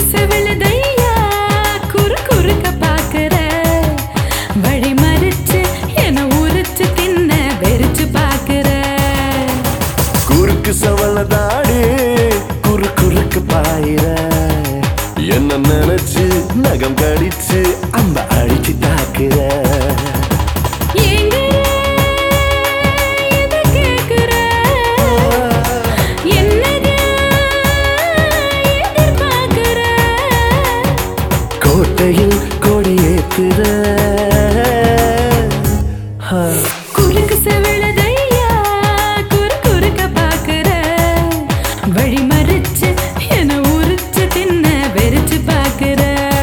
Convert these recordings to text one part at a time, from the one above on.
செவிழுதையா குறு குறுக்க பாக்குற வழி மறிச்சு என உரிச்சு தின்ன வெறிச்சு பாக்குற குறுக்கு சவளதாடு குறு குறுக்கு பாயிர என்ன நினைச்சு நகம் கடிச்சு அந்த அழிச்சு தாக்குற ஏங்குற, எதை கேக்குற? என்னது எதிர்பார்க்கிற? கோட்டையில் கொடியேத்துற ஆ. குறுக்கு செவிழுதையா, குறு குறுக்க பாக்குற. வழி மறிச்சு என்னை உரிச்சு தின்ன வெறிச்சு பாக்குற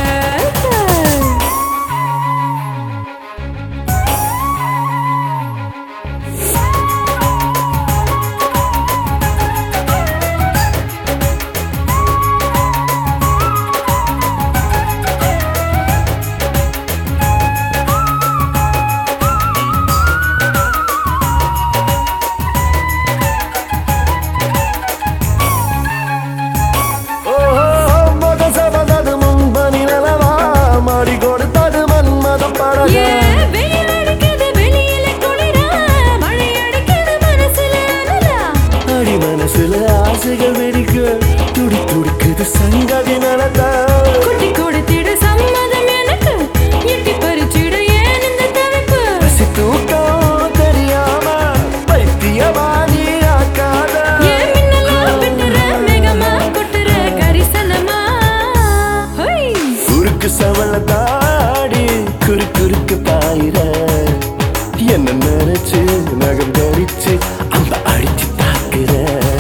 ஓஹோ, மகசவதது முன்பனி நிலவா, மாடி கொடுத்தது மன்மதம் படகா. ஏன் வெயில் அடிக்குது வெளியில குளிரா மழை அடிக்குது மனசுல அனலா அடி மனசுல ஆசைகள் வெடிக்க துடி துடிக்குது சங்கதி நடந்தா குட்டி கொடுத்திட சம்மதம் எனக்கு எட்டி பறிச்சிட ஏன் இந்த தவிப்பு பசி தூக்கம் தெரியாம பைத்தியமானி ஆக்காத ஏன் மின்னலா வெட்டுற மேகமா கொட்டுற கரிசனமா ஹொய் குறுக்கு சவள தாடி குறு குறுக்கு பாயிர என்ன நினைச்சு நகம் தரிச்சு அந்த அடிச்சு தாக்குற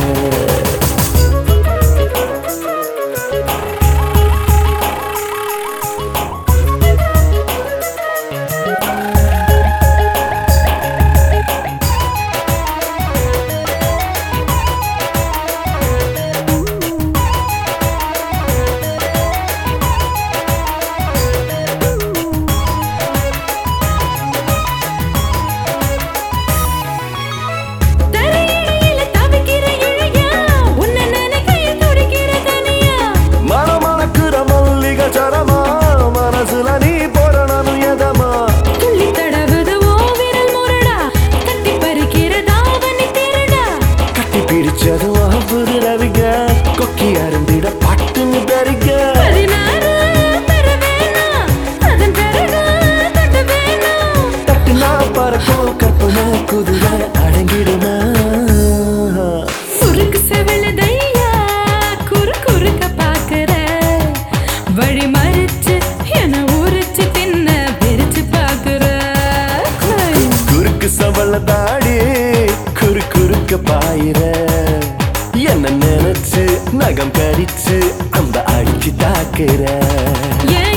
தரையிடையில தவிக்கிற இழையா உன்னை நினைக்கையில் துடிக்கிற தனியா மனமணக்குற மல்லிகை சரமா மனசுல நீ போடணும் எதமா துள்ளி தடவுது ஓ விரல் முரடா தட்டி பறிக்கிற தாவணி திருடா கட்டி பிடிச்சது ஆபுது ரவிக கொக்கி அருந்திட பட்டுன்னு பெருக பதினாறு பெற வேணாம் அதன் பிறகு தொட்டு வேணாம் தட்டுனா பறக்கும் கற்பனை குதிரை அடங்கிடுமா குறுக்கு செவிழுதையா குறு குறுக்க பாக்குற வழி மறிச்சு என உரிச்சு தின்ன பிரிச்சு பாக்குற குறுக்கு சவள தாடி குறு குறுக்க பாயிர என்ன நினைச்சு நகம் கடிச்சு அந்த அடிச்சு தாக்குற ஏன்